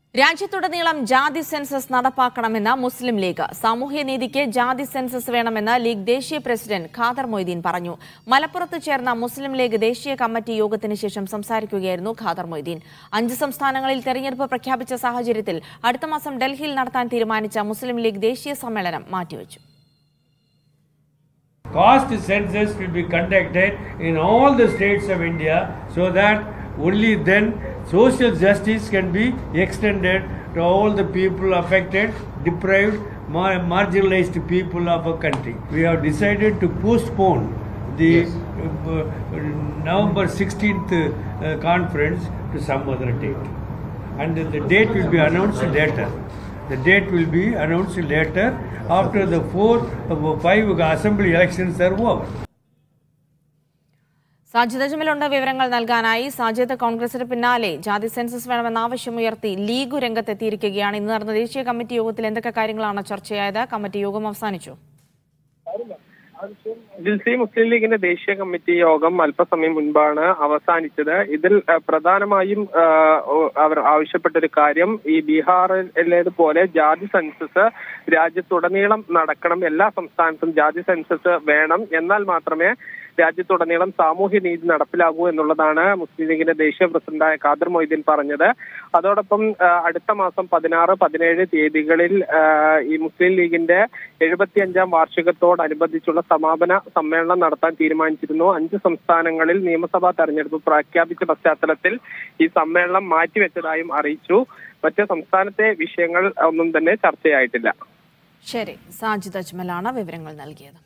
രാജ്യത്തുടനീളം ജാതി സെൻസസ് നടപ്പാക്കണമെന്ന് മുസ്ലിം ലീഗ് സാമൂഹ്യനീതിക്ക് ജാതി സെൻസസ് വേണമെന്ന് ലീഗ് ദേശീയ പ്രസിഡന്റ് ഖാദർ മൊയ്തീൻ പറഞ്ഞു മലപ്പുറത്ത് ചേർന്ന മുസ്ലിം ലീഗ് ദേശീയ കമ്മിറ്റി യോഗത്തിന് ശേഷം സംസാരിക്കുകയായിരുന്നു ഖാദർ മൊയ്തീൻ അഞ്ച് സംസ്ഥാനങ്ങളിൽ തെരഞ്ഞെടുപ്പ് പ്രഖ്യാപിച്ച സാഹചര്യത്തിൽ അടുത്ത മാസം ഡൽഹിയിൽ നടത്താൻ തീരുമാനിച്ച മുസ്ലിം ലീഗ് ദേശീയ സമ്മേളനം മാറ്റിവച്ചു Caste census will be conducted in all the states of India so that only then social justice can be extended to all the people affected, deprived, mar- marginalized people of a country. We have decided to postpone the uh, November 16th uh, conference to some other date. And the date will be announced later. The date will be announced later after the four, uh, five assembly elections are over. Sajid അജ്മലുണ്ട് വിവരങ്ങൾ നൽകാനായി സാജിദ് കോൺഗ്രസിന് പിന്നാലെ ജാതി census വേണമെന്ന ആവശ്യമുയർത്തി league രംഗത്തെത്തിയിരിക്കുകയാണ് ഇന്ന് നടന്ന ദേശീയ കമ്മിറ്റി യോഗത്തിൽ എന്തൊക്കെ കാര്യങ്ങളാണ് ചർച്ചയായത് കമ്മിറ്റി യോഗം അവസാനിച്ചു ജിൽസി മുസ്ലിം ലീഗിന്റെ ദേശീയ കമ്മിറ്റി യോഗം അല്പസമയം മുൻപാണ് അവസാനിച്ചത് ഇതിൽ അഹ്, പ്രധാനമായും ആഹ്, ഓ- അവർ ആവശ്യപ്പെട്ട ഒരു കാര്യം ഈ ബീഹാറിലേതുപോലെ ജാതി സെൻസസ് രാജ്യത്തുടനീളം നടക്കണം എല്ലാ സംസ്ഥാനത്തും ജാതി സെൻസസ് വേണം എന്നാൽ മാത്രമേ രാജ്യത്തുടനീളം സാമൂഹ്യ നീതി നടപ്പിലാകൂ എന്നുള്ളതാണ് മുസ്ലിം ലീഗിന്റെ ദേശീയ പ്രസിഡന്റായ ഖാദർ മൊയ്തീൻ പറഞ്ഞത് അതോടൊപ്പം ആഹ്, അടുത്ത മാസം പതിനാറ് പതിനേഴ് തീയതികളിൽ ആഹ്, ഈ മുസ്ലിം ലീഗിന്റെ എഴുപത്തിയഞ്ചാം വാർഷികത്തോടനുബന്ധിച്ചുള്ള സമാപന സമ്മേളനം നടത്താൻ തീരുമാനിച്ചിരുന്നു അഞ്ച് സംസ്ഥാനങ്ങളിൽ നിയമസഭാ തെരഞ്ഞെടുപ്പ് പ്രഖ്യാപിച്ച പശ്ചാത്തലത്തിൽ ഈ സമ്മേളനം മാറ്റിവെച്ചതായും അറിയിച്ചു മറ്റ് സംസ്ഥാനത്തെ വിഷയങ്ങൾ ഒന്നും തന്നെ ചർച്ചയായിട്ടില്ല ശരി സാജിദ് അജ്മലാണ് വിവരങ്ങൾ നൽകിയത്